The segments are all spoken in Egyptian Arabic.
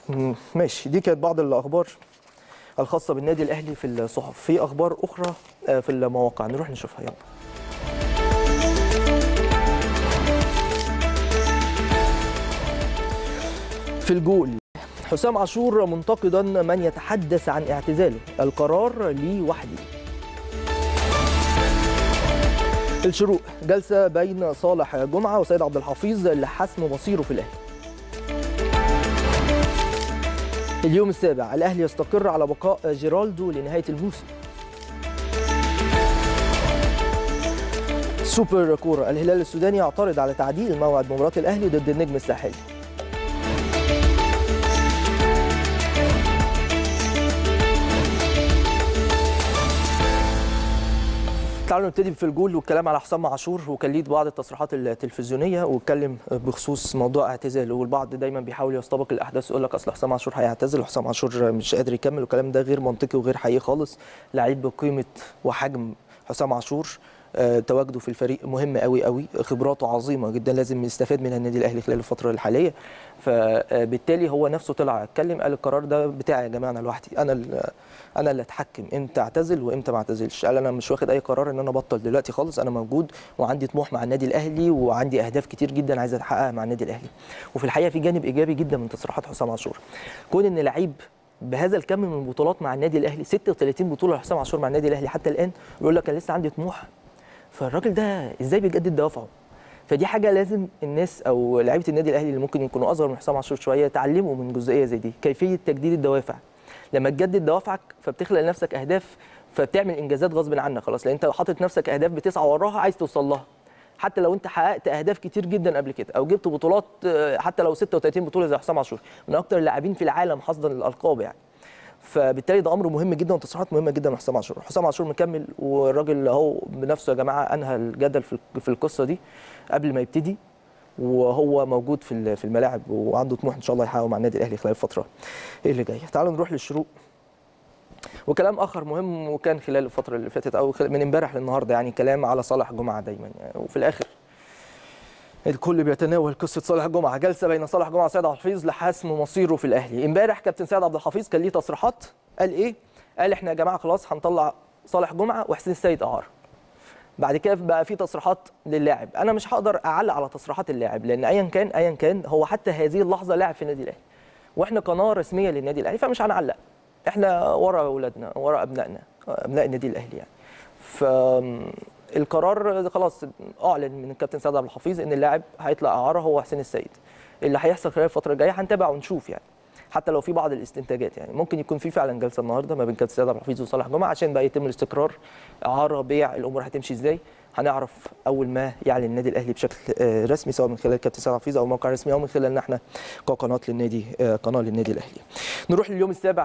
مم، ماشي دي كانت بعض الاخبار الخاصه بالنادي الاهلي في الصحف في اخبار اخرى آه، في المواقع نروح نشوفها يلا في الجول حسام عاشور منتقدا من يتحدث عن اعتزاله القرار لي وحدي الشروق جلسه بين صالح جمعه وسيد عبد الحفيظ لحسم مصيره في الاهلي اليوم السابع الاهلي يستقر على بقاء جيرالدو لنهايه الموسم سوبر كوره الهلال السوداني يعترض على تعديل موعد مباراه الاهلي ضد النجم الساحلي تعالوا نبتدي في الجول والكلام على حسام عاشور وكان ليه بعض التصريحات التلفزيونيه واتكلم بخصوص موضوع اعتزاله والبعض دايما بيحاول يستبق الاحداث يقول لك اصل حسام عاشور هيعتزل وحسام عاشور مش قادر يكمل والكلام ده غير منطقي وغير حقيقي خالص لعيب بقيمه وحجم حسام عاشور آه، تواجده في الفريق مهم قوي قوي خبراته عظيمه جدا لازم يستفاد منها النادي الاهلي خلال الفتره الحاليه فبالتالي هو نفسه طلع اتكلم قال القرار ده بتاعي يا جماعه انا لوحدي انا ال- انا اللي اتحكم امتى اعتزل وامتى ما اعتزلش قال انا مش واخد اي قرار ان انا ابطل دلوقتي خالص انا موجود وعندي طموح مع النادي الاهلي وعندي اهداف كتير جدا عايز احققها مع النادي الاهلي وفي الحقيقه في جانب ايجابي جدا من تصريحات حسام عاشور كون ان لعيب بهذا الكم من البطولات مع النادي الاهلي 36 بطوله لحسام عاشور مع النادي الاهلي حتى الان يقول لك انا لسه عندي طموح فالراجل ده ازاي بيجدد دوافعه فدي حاجه لازم الناس او لعيبه النادي الاهلي اللي ممكن يكونوا اصغر من حسام عاشور شويه يتعلموا من جزئيه زي دي كيفيه تجديد الدوافع لما تجدد دوافعك فبتخلق لنفسك اهداف فبتعمل انجازات غصب عنك خلاص لان انت حاطط نفسك اهداف بتسعى وراها عايز توصل لها حتى لو انت حققت اهداف كتير جدا قبل كده او جبت بطولات آه، حتى لو 36 بطوله زي حسام عاشور من اكتر اللاعبين في العالم حصدا للالقاب يعني فبالتالي ده امر مهم جدا وتصريحات مهمه جدا من حسام عاشور حسام عاشور مكمل والراجل اهو بنفسه يا جماعه انهى الجدل في في القصه دي قبل ما يبتدي وهو موجود في ال- في الملاعب وعنده طموح ان شاء الله يحققه مع النادي الاهلي خلال الفتره اللي جايه تعالوا نروح للشروق وكلام اخر مهم وكان خلال الفتره اللي فاتت او خل- من امبارح للنهارده يعني كلام على صالح جمعه دايما يعني وفي الاخر الكل بيتناول قصه صالح جمعه جلسه بين صالح جمعه وسيد عبد الحفيظ لحسم مصيره في الاهلي امبارح كابتن سيد عبد الحفيظ كان ليه تصريحات قال ايه قال احنا يا جماعه خلاص هنطلع صالح جمعه وحسين السيد اعاره بعد كده بقى في تصريحات للاعب انا مش هقدر اعلق على تصريحات اللاعب لان ايا كان ايا كان هو حتى هذه اللحظه لاعب في النادي الاهلي واحنا قناه رسميه للنادي الاهلي فمش هنعلق احنا ورا اولادنا ورا ابنائنا ابناء النادي الاهلي يعني فالقرار خلاص اعلن من الكابتن سيد عبد الحفيظ ان اللاعب هيطلع اعاره هو حسين السيد اللي هيحصل خلال الفتره الجايه هنتابع ونشوف يعني حتى لو في بعض الاستنتاجات يعني ممكن يكون في فعلا جلسه النهارده ما بين كابتن سيد عبد الحفيظ وصالح جمعه عشان بقى يتم الاستقرار اعاره بيع الامور هتمشي ازاي هنعرف اول ما يعلن النادي الاهلي بشكل آه، رسمي سواء من خلال كابتن سيد عبد الحفيظ او موقع رسمي او من خلالنا احنا كقناه للنادي آه، قناه للنادي الاهلي نروح لليوم السابع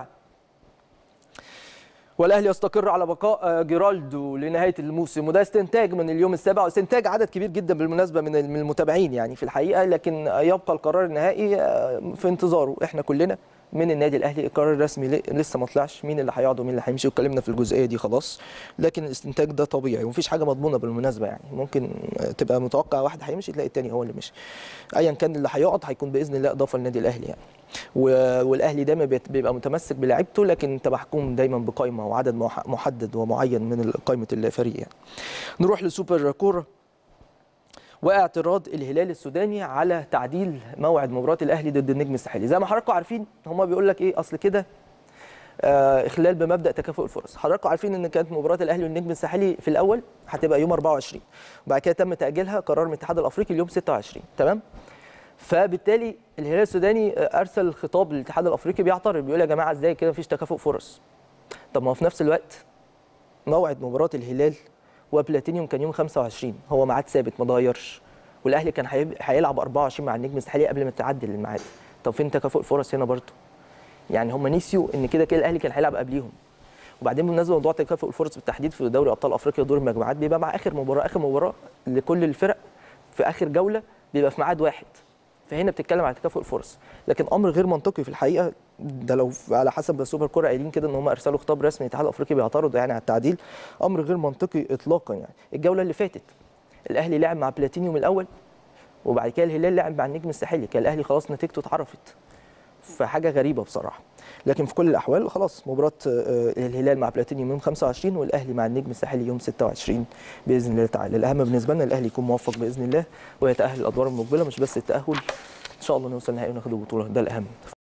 والاهلي يستقر على بقاء آه، جيرالدو لنهايه الموسم وده استنتاج من اليوم السابع واستنتاج عدد كبير جدا بالمناسبه من من المتابعين يعني في الحقيقه لكن آه، يبقى القرار النهائي آه، في انتظاره احنا كلنا من النادي الاهلي القرار الرسمي ل- لسه ما طلعش مين اللي هيقعد ومين اللي هيمشي واتكلمنا في الجزئيه دي خلاص لكن الاستنتاج ده طبيعي ومفيش حاجه مضمونه بالمناسبه يعني ممكن آه، تبقى متوقع واحد هيمشي تلاقي التاني هو اللي مشي ايا كان اللي هيقعد هيكون باذن الله اضافه للنادي الاهلي يعني و- والاهلي دايما بيت- بيبقى متمسك بلاعيبته لكن انت محكوم دايما بقائمه وعدد مح- محدد ومعين من قائمه الفريق يعني. نروح لسوبر كوره واعتراض الهلال السوداني على تعديل موعد مباراه الاهلي ضد النجم الساحلي زي ما حضراتكم عارفين هم بيقول لك ايه اصل كده آه، اخلال بمبدا تكافؤ الفرص حضراتكم عارفين ان كانت مباراه الاهلي والنجم الساحلي في الاول هتبقى يوم 24 وبعد كده تم تاجيلها قرار من الاتحاد الافريقي اليوم 26 تمام فبالتالي الهلال السوداني ارسل خطاب للاتحاد الافريقي بيعترض بيقول يا جماعه ازاي كده مفيش تكافؤ فرص طب ما هو في نفس الوقت موعد مباراه الهلال وبلاتينيوم كان يوم 25 هو ميعاد ثابت ما اتغيرش والاهلي كان هيب- هيلعب 24 مع النجم الساحلي قبل ما تعدل الميعاد طب فين تكافؤ الفرص هنا برضه يعني هم نسيوا ان كده كده الاهلي كان هيلعب قبليهم وبعدين بالمناسبه موضوع تكافؤ الفرص بالتحديد في دوري ابطال افريقيا دور المجموعات بيبقى مع اخر مباراه اخر مباراه لكل الفرق في اخر جوله بيبقى في ميعاد واحد فهنا بتتكلم على تكافؤ الفرص لكن امر غير منطقي في الحقيقه ده لو على حسب سوبر كوره قايلين كده ان هم ارسلوا خطاب رسمي للاتحاد الافريقي بيعترضوا يعني على التعديل امر غير منطقي اطلاقا يعني الجوله اللي فاتت الاهلي لعب مع بلاتينيوم الاول وبعد كده الهلال لعب مع النجم الساحلي كان الاهلي خلاص نتيجته اتعرفت فحاجه غريبه بصراحه لكن في كل الاحوال خلاص مباراه آه، الهلال مع بلاتينيوم يوم 25 والاهلي مع النجم الساحلي يوم 26 باذن الله تعالى الاهم بالنسبه لنا الاهلي يكون موفق باذن الله ويتاهل الادوار المقبله مش بس التاهل ان شاء الله نوصل نهائي وناخد البطوله ده الاهم